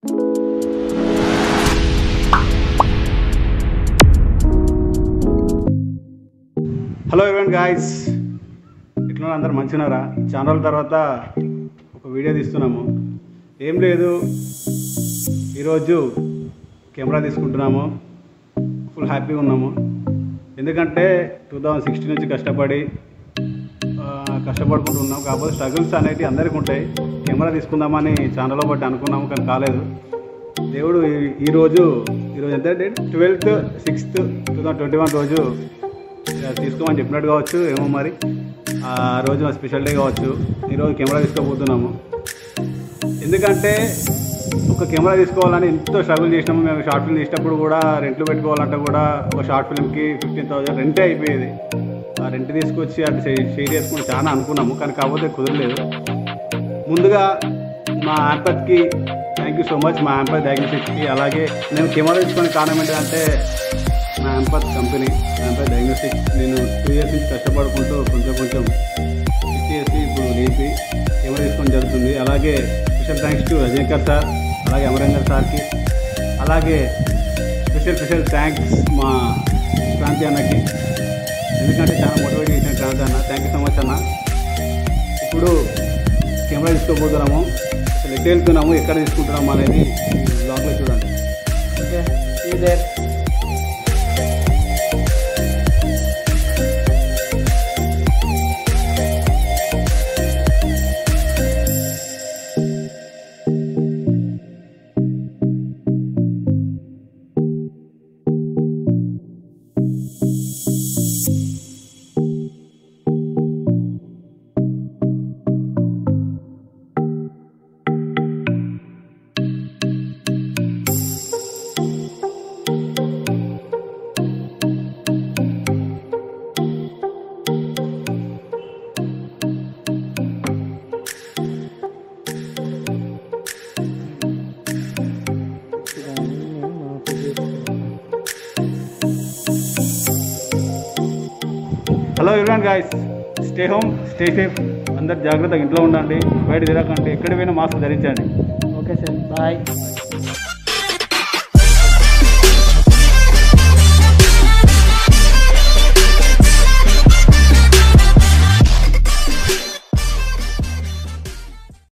hello ఎవరి guys ఇట్లా అందరు మంచినారా చాలా రోజుల తర్వాత ఒక వీడియో తీస్తున్నాము ఏం లేదు ఈరోజు కెమెరా తీసుకుంటున్నాము ఫుల్ హ్యాపీగా ఉన్నాము ఎందుకంటే టూ థౌజండ్ సిక్స్టీన్ నుంచి కష్టపడి ఆ, కష్టపడుకుంటూ ఉన్నాం కాకపోతే స్ట్రగుల్స్ అనేవి అందరికీ ఉంటాయి కెమెరా తీసుకుందామని ఛానల్లో బట్టి అనుకున్నాము కానీ కాలేదు దేవుడు ఈ- ఈరోజు ఈరోజు ఎంత date twelfth sixth two thousand twenty one రోజు ఇక తీసుకోమని చెప్పినట్టు కావచ్చు ఏమో మరి ఆ రోజు మా స్పెషల్ డే కావచ్చు ఈరోజు కెమెరా తీసుకోబోతున్నాము ఎందుకంటే ఒక కెమెరా తీసుకోవాలని ఎంతో స్ట్రగుల్ చేసినాము మేము షార్ట్ ఫిల్మ్ తీసినప్పుడు కూడా రెంట్లు పెట్టుకోవాలంటే కూడా ఒక షార్ట్ ఫిల్మ్కి ఫిఫ్టీన్ థౌసండ్ రెంటే అయిపోయేది ఆ రెంట్ తీసుకొచ్చి అటు షేర్ చేసుకుని చాలా అనుకున్నాము కానీ కాకపోతే కుదరలేదు ముందుగా మా యాంపత్కి థ్యాంక్ యూ సో మచ్ మా యాంపత్ డయాగ్నోస్టిక్స్కి అలాగే నేను కెమెరా తీసుకునే కారణం ఏంటంటే నా యాంపత్ కంపెనీ యాంపత్ డయాగ్నోస్టిక్స్ నేను టూ ఇయర్స్ నుంచి కష్టపడుకుంటూ కొంచెం కొంచెం చేసి ఇప్పుడు లేపి కెమెరా తీసుకోవడం జరుగుతుంది అలాగే special thanks to Rajanikar sir అలాగే అమరేందర్ సార్కి అలాగే స్పెషల్ స్పెషల్ థ్యాంక్స్ మా క్రాంతి అన్నకి ఎందుకంటే చాలా మోటివేట్ చేసిన క్రాంతి అన్న థ్యాంక్ యూ సో మచ్ అన్న ఇప్పుడు కెమెరా తీసుకోబోతున్నాము అసలు ఎక్కడ వెళ్తున్నాము ఎక్కడ తీసుకుంటున్నాము అనేది ఈ బ్లాగ్లో చూడండి okay hi there hello everyone guys stay home stay safe అందరు జాగ్రత్తగా ఇంట్లో ఉండండి బయట తిరగకండి ఎక్కడ పోయినా మాస్క్ ధరించండి ఓకే సార్ బాయ్